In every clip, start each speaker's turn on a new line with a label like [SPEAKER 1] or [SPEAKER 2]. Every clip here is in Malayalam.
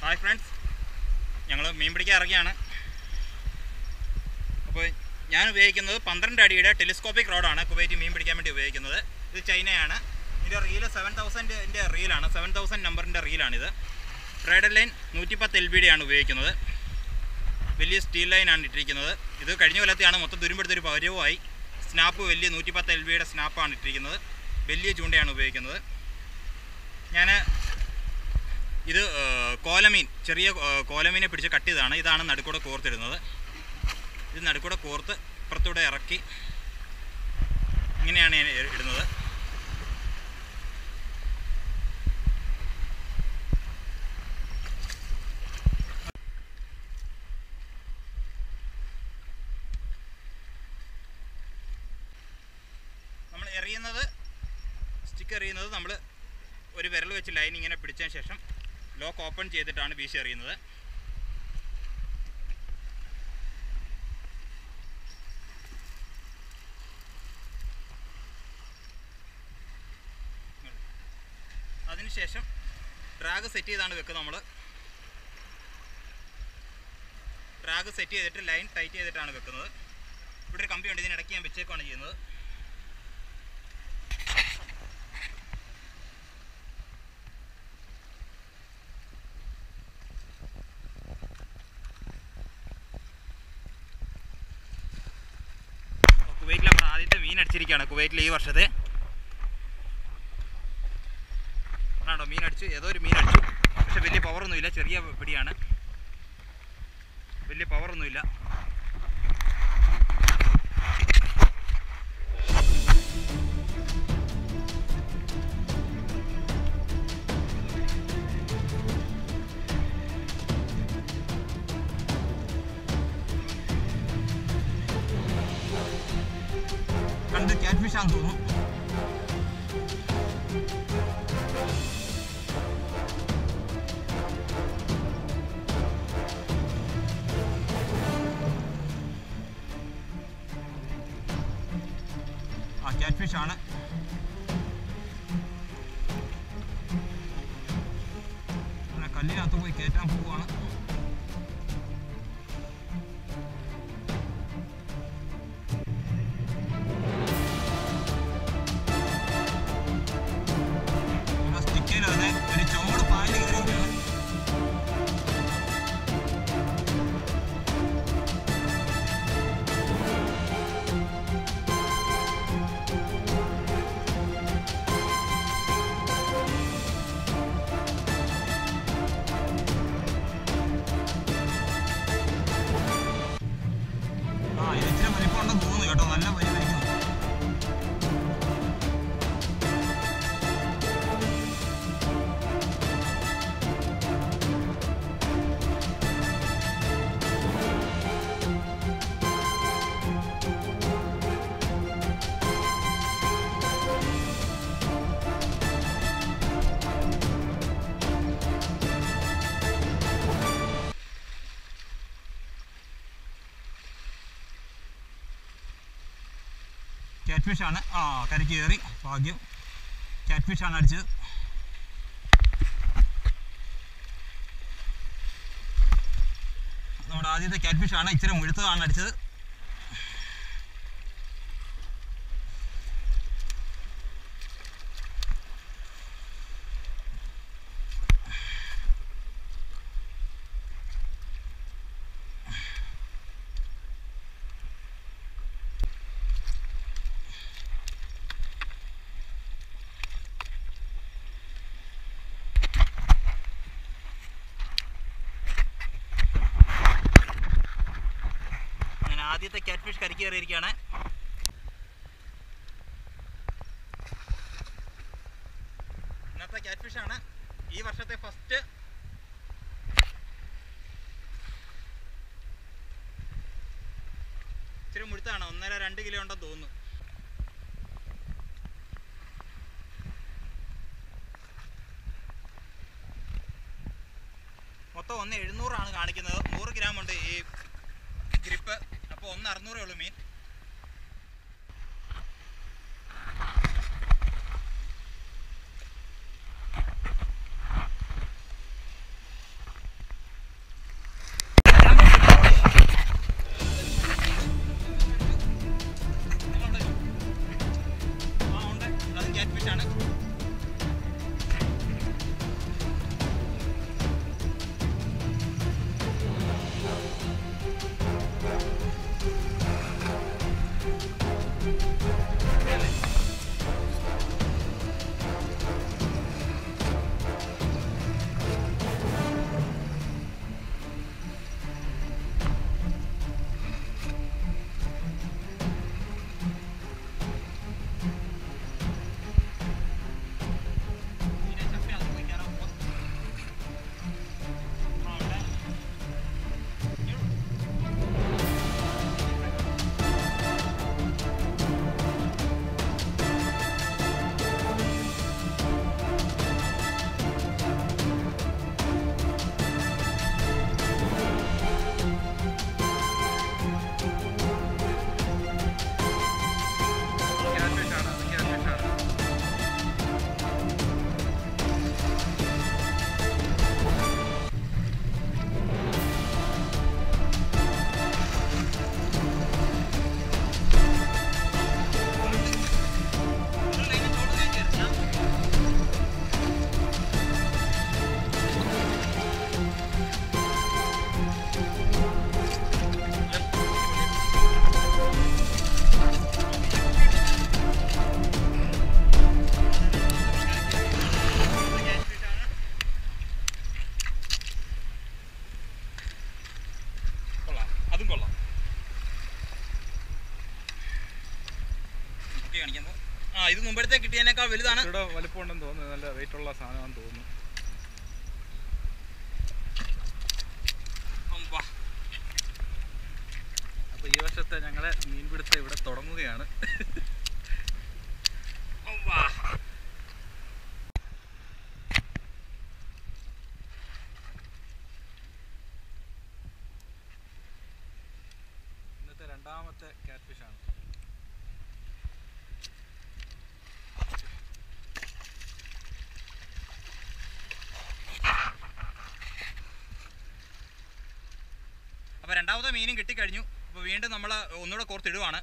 [SPEAKER 1] ഹായ് ഫ്രണ്ട്സ് ഞങ്ങൾ മീൻ പിടിക്കാൻ ഇറങ്ങിയാണ് അപ്പോൾ ഞാൻ ഉപയോഗിക്കുന്നത് പന്ത്രണ്ട് അടിയുടെ ടെലിസ്കോപ്പിക് റോഡാണ് കുവൈറ്റ് മീൻ പിടിക്കാൻ വേണ്ടി ഉപയോഗിക്കുന്നത് ഇത് ചൈനയാണ് ഇതിൻ്റെ റീല് സെവൻ തൗസൻഡിൻ്റെ റീലാണ് സെവൻ തൗസൻഡ് നമ്പറിൻ്റെ റീലാണിത് റൈഡർ ലൈൻ നൂറ്റിപ്പത്ത് എൽ ബി ഡി ആണ് ഉപയോഗിക്കുന്നത് വലിയ സ്റ്റീൽ ലൈനാണ് ഇട്ടിരിക്കുന്നത് ഇത് കഴിഞ്ഞ കൊല്ലത്തെയാണ് മൊത്തം തുരുമ്പെടുത്തൊരു പൗരവുമായി സ്നാപ്പ് വലിയ നൂറ്റിപ്പത്ത് എൽ ബിയുടെ സ്നാപ്പാണ് ഇട്ടിരിക്കുന്നത് വലിയ ചൂണ്ടയാണ് ഉപയോഗിക്കുന്നത് ഞാൻ ഇത് ആ, കോലമീൻ ചെറിയ ആ, കോലമീനെ പിടിച്ച് കട്ട് ചെയ്തതാണ് ഇതാണ് നടുക്കൂടെ കോർത്തിടുന്നത് ഇത് നടുക്കൂടെ കോർത്ത് ഇപ്പുറത്തൂടെ ഇറക്കി ഇങ്ങനെയാണ് ഞാൻ ഇ- ഇടുന്നത് നമ്മൾ എറിയുന്നത് സ്റ്റിക്ക് എറിയുന്നത് നമ്മൾ ഒരു വിരൽ വെച്ച് ലൈൻ ഇങ്ങനെ പിടിച്ചതിന് ശേഷം ലോക്ക് ഓപ്പൺ ചെയ്തിട്ടാണ് വീശി എറിയുന്നത് അതിനുശേഷം ഡ്രാഗ് സെറ്റ് ചെയ്താണ് വെക്കുന്നത് നമ്മൾ ഡ്രാഗ് സെറ്റ് ചെയ്തിട്ട് ലൈൻ ടൈറ്റ് ചെയ്തിട്ടാണ് വെക്കുന്നത് ഇവിടെ ഒരു കമ്പി ഉണ്ട് ഇതിനിടയ്ക്ക് ഞാൻ വെച്ചേക്കാണ് ചെയ്യുന്നത് കുവൈറ്റിൽ നമ്മുടെ ആദ്യത്തെ മീൻ അടിച്ചിരിക്കുകയാണ് കുവൈറ്റിൽ ഈ വർഷത്തെ ആണോ മീൻ അടിച്ചു ഏതോ ഒരു മീൻ അടിച്ചു പക്ഷെ വലിയ പവറൊന്നുമില്ല ചെറിയ പിടിയാണ് വലിയ പവറൊന്നുമില്ല കണ്ട് ക്യാറ്റ് ഫിഷ് ആണെന്ന് തോന്നുന്നു ആ ക്യാറ്റ് ഫിഷ് ആണ് അങ്ങനെ കല്ലിനകത്ത് പോയി കയറ്റാൻ പോവുകയാണ് സ്റ്റിക്കിൽ തന്നെ ഒരു ചോട് പാല് കയറിയിരിക്കുകയാണ് ആ ഇത് ഇച്ചിരി വലിപ്പമുണ്ടെന്ന് തോന്നുന്നു കേട്ടോ നല്ല വലിപ്പരിക്കുന്നു ക്യാറ്റ് ഫിഷ് ആണ് ആ കരയ്ക്ക് കയറി ഭാഗ്യം ക്യാറ്റ് ഫിഷ് ആണ് അടിച്ചത് നമ്മുടെ ആദ്യത്തെ ക്യാറ്റ് ഫിഷ് ആണ് ഇച്ചിരി മുഴുത്തതാണ് അടിച്ചത് അങ്ങനെ ആദ്യത്തെ ക്യാറ്റ് ഫിഷ് കരയ്ക്ക് കയറിയിരിക്കുകയാണ് ഇന്നത്തെ ക്യാറ്റ് ഫിഷ് ആണ് ഈ വർഷത്തെ ഫസ്റ്റ് ഇച്ചിരി മുഴുത്താണ് ഒന്നര രണ്ട് കിലോ ഉണ്ടെന്ന് തോന്നുന്നു മൊത്തം ഒന്ന് എഴുന്നൂറാണ് കാണിക്കുന്നത് നൂറ് ഗ്രാം ഉണ്ട് ഈ ഗ്രിപ്പ് അപ്പോൾ ഒന്ന് അറുന്നൂറേ ഉള്ളൂ മീൻ ഫിഷ് ആണ് ഇതിനെ ചപ്പിനകത്ത് പോയി കയറാൻ പോവാം. ആ, ഇവിടെ. ഇങ്ങോട്ട്.
[SPEAKER 2] ക്യാറ്റ്ഫിഷാണ് അത് ക്യാറ്റ്ഫിഷാണ്
[SPEAKER 1] നിങ്ങൾ ഇതിനെ ചോട്ടിലേക്ക് കയറിച്ചാ. കൊള്ളാം അതും കൊള്ളാം ഓക്കെ കാണിക്കുന്നത് ആ ഇത് മുമ്പഴത്തെ കിട്ടിയതിനേക്കാൾ വലുതാണ്
[SPEAKER 2] ഇവിടെ വലിപ്പമുണ്ടെന്ന് തോന്നുന്നു നല്ല വെയിറ്റ് ഉള്ള സാധനമാണെന്ന് തോന്നുന്നു
[SPEAKER 1] അമ്പാ.
[SPEAKER 2] അപ്പോൾ ഈ വർഷത്തെ ഞങ്ങളെ മീൻപിടുത്തം ഇവിടെ തുടങ്ങുകയാണ്
[SPEAKER 1] അമ്പാ.
[SPEAKER 2] ഇന്നത്തെ രണ്ടാമത്തെ ക്യാറ്റ്ഫിഷാണ്
[SPEAKER 1] അപ്പോൾ രണ്ടാമത്തെ മീനും കിട്ടിക്കഴിഞ്ഞു അപ്പോൾ വീണ്ടും നമ്മൾ ഒന്നുകൂടെ കോർത്തിടുവാണ്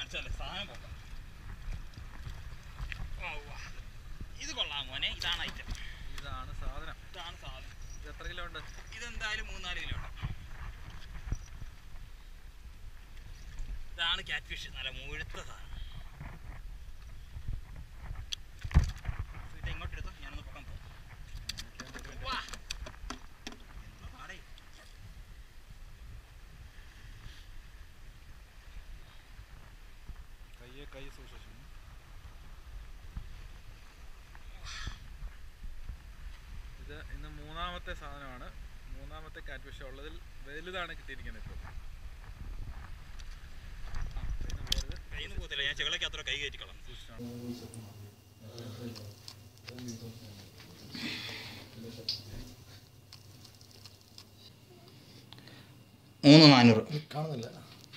[SPEAKER 1] കാണിച്ചല്ലേ സാധനം പോക്കാം വാ, വാ. ഇത് കൊള്ളാം മോനെ ഇതാണ് ഐറ്റം
[SPEAKER 2] ഇതാണ് സാധനം
[SPEAKER 1] ഇതാണ് സാധനം
[SPEAKER 2] ഇത് എത്ര കിലോ ഉണ്ട്
[SPEAKER 1] ഇതെന്തായാലും മൂന്നാല് കിലോ ഉണ്ട് ഇതാണ് ക്യാറ്റ് ഫിഷ് നല്ല മുഴുത്ത സാധനം ഇത് ഇങ്ങോട്ട് എടുത്തോ ഞാനൊന്ന് പൊക്കാൻ പോകും വാ. എന്നാ പാടേ.
[SPEAKER 2] കയ്യെ കൈ സൂക്ഷിച്ചു ഇത് ഇന്ന് മൂന്നാമത്തെ സാധനമാണ് മൂന്നാമത്തെ കാറ്റ് ഫിഷ് ഉള്ളതിൽ വലുതാണ് കിട്ടിയിരിക്കുന്നത് ഇപ്പോൾ ആ, കയ്യിന്ന് പോരുത്.
[SPEAKER 1] കയ്യിൽ നിന്ന് പോകത്തില്ല ഞാൻ ചെകളയ്ക്ക് അത്ര കൈ കയറ്റിക്കളാം
[SPEAKER 2] സൂക്ഷിച്ചോണം.
[SPEAKER 1] മൂന്ന് നാനൂറ്
[SPEAKER 3] കാണുന്നില്ല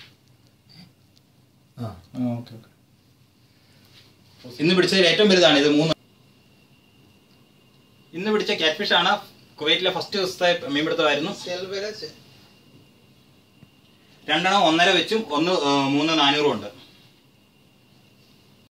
[SPEAKER 3] ആ ഓക്കെ ഓക്കെ
[SPEAKER 1] ഇന്ന് പിടിച്ചതിൽ ഏറ്റവും വലുതാണ് ഇത് മൂന്ന് ഇന്ന് പിടിച്ച ക്യാറ്റ് ഫിഷ് ആണ് കുവൈറ്റിലെ ഫസ്റ്റ് ദിവസത്തെ മീൻപിടുത്തമായിരുന്നു രണ്ടെണ്ണം ഒന്നര വെച്ചും ഒന്ന് ആ, മൂന്ന് നാനൂറും ഉണ്ട്